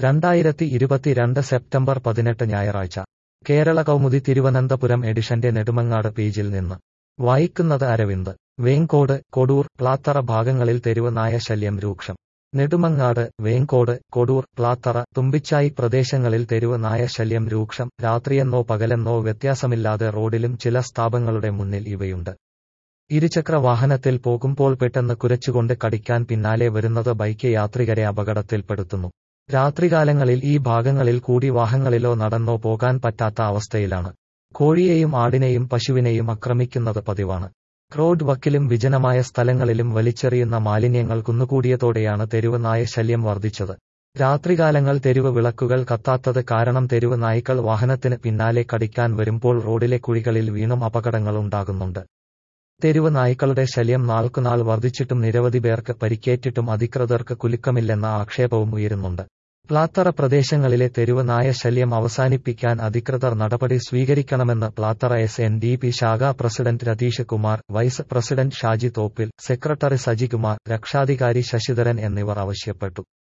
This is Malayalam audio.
രണ്ടായിരത്തി ഇരുപത്തിരണ്ട് സെപ്റ്റംബർ പതിനെട്ട് ഞായറാഴ്ച കേരള കൗമുദി തിരുവനന്തപുരം എഡിഷന്റെ നെടുമങ്ങാട് പേജിൽ നിന്ന് വായിക്കുന്നത് അരവിന്ദ് വേങ്കോട് കൊടൂർ പ്ലാത്തറ ഭാഗങ്ങളിൽ തെരുവ് നായ ശല്യം രൂക്ഷം നെടുമങ്ങാട് വേങ്കോട് കൊടൂർ പ്ലാത്തറ തുമ്പിച്ചായി പ്രദേശങ്ങളിൽ തെരുവ് നായ ശല്യം രൂക്ഷം രാത്രിയെന്നോ പകലെന്നോ വ്യത്യാസമില്ലാതെ റോഡിലും ചില സ്ഥാപങ്ങളുടെ മുന്നിൽ ഇവയുണ്ട് ഇരുചക്ര വാഹനത്തിൽ പോകുമ്പോൾ പെട്ടെന്ന് കുരച്ചുകൊണ്ട് കടിക്കാൻ പിന്നാലെ വരുന്നത് ബൈക്ക് യാത്രികരെ അപകടത്തിൽപ്പെടുത്തുന്നു രാത്രികാലങ്ങളിൽ ഈ ഭാഗങ്ങളിൽ കൂടി വാഹനങ്ങളിലോ നടന്നോ പോകാൻ പറ്റാത്ത അവസ്ഥയിലാണ് കോഴിയെയും ആടിനെയും പശുവിനെയും ആക്രമിക്കുന്നത് പതിവാണ് റോഡ് വക്കിലും വിജനമായ സ്ഥലങ്ങളിലും വലിച്ചെറിയുന്ന മാലിന്യങ്ങൾ കുന്നുകൂടിയതോടെയാണ് തെരുവ് നായ ശല്യം വർദ്ധിച്ചത് രാത്രികാലങ്ങൾ തെരുവ് വിളക്കുകൾ കത്താത്തത് കാരണം തെരുവ് നായ്ക്കൾ വാഹനത്തിന് പിന്നാലെ കടിക്കാൻ വരുമ്പോൾ റോഡിലെ കുഴികളിൽ വീണും അപകടങ്ങൾ ഉണ്ടാകുന്നുണ്ട് തെരുവ് നായ്ക്കളുടെ ശല്യം നാൾക്കുനാൾ വർദ്ധിച്ചിട്ടും നിരവധി പേർക്ക് പരിക്കേറ്റിട്ടും അധികൃതർക്ക് കുലുക്കമില്ലെന്ന ആക്ഷേപവും ഉയരുന്നുണ്ട് പ്ലാത്തറ പ്രദേശങ്ങളിലെ തെരുവ് നായ ശല്യം അവസാനിപ്പിക്കാൻ അധികൃതർ നടപടി സ്വീകരിക്കണമെന്ന് Plathara S N D P ശാഖാ president Ratheesh Kumar vice president Shaji Thoppil secretary Sajikumar രക്ഷാധികാരി ശശിധരൻ എന്നിവർ ആവശ്യപ്പെട്ടു